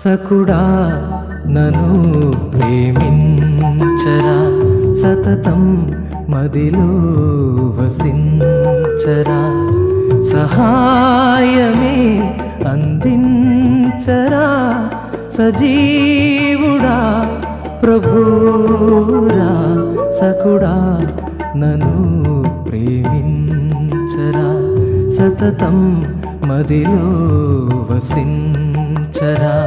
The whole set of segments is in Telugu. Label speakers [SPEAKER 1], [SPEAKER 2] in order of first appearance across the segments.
[SPEAKER 1] సకుడా నను ప్రేమించరా సతతం మదిలో వసించరా సహాయమే అందించరా సజీవుడా ప్రభురా సకుడా నను ప్రేమించరా సతతం మదిలో వసించరా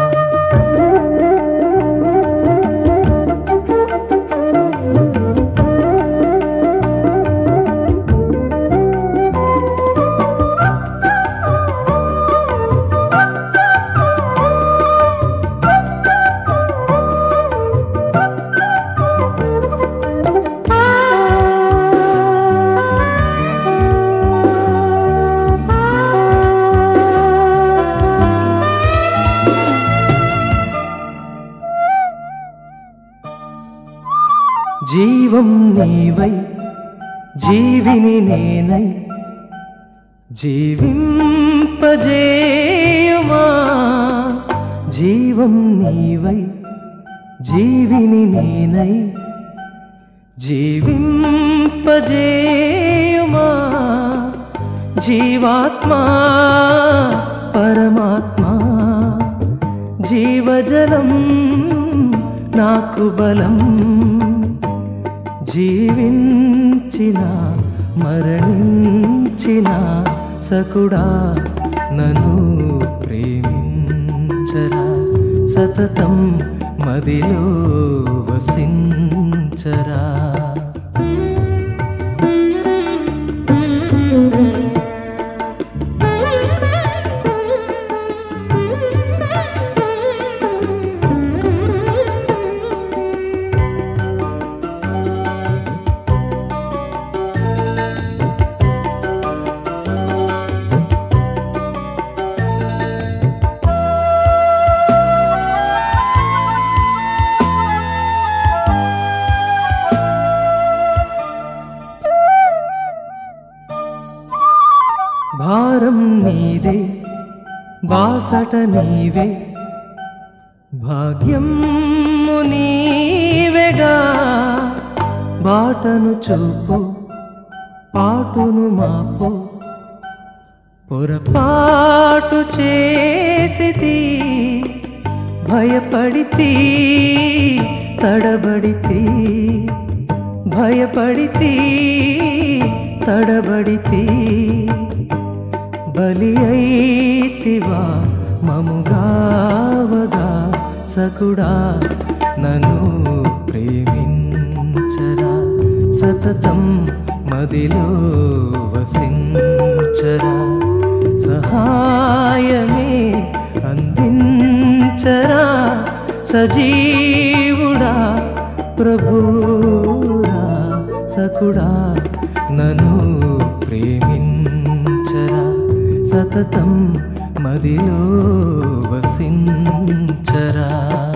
[SPEAKER 1] జీవం నీవై జీవిని నేనై జీవింపజేయుమా జీవం నీవై జీవిని నేనై జీవింపజేయుమా జీవాత్మా పరమాత్మా జీవజలం నాకు బలం జీవించిన మరణించిన సకుడా నన్ను ప్రేమించరా సతతం మదిలో వసించరా భారం నీదే బాసట నీవే భాగ్యం నీవేగా బాటను చూపు పాటును మాపు పొరపాటు చేసితి భయపడితి తడబడితి భయపడితి తడబడితి బలి అయితివా మముగావగా సకుడా నన్ను ప్రేమించరా సతతం మదిలో వసించరా సహాయమే అందించరా సజీవుడా ప్రభురా సకుడా నన్ను ప్రేమించరా సతతం మదిలో వసించరా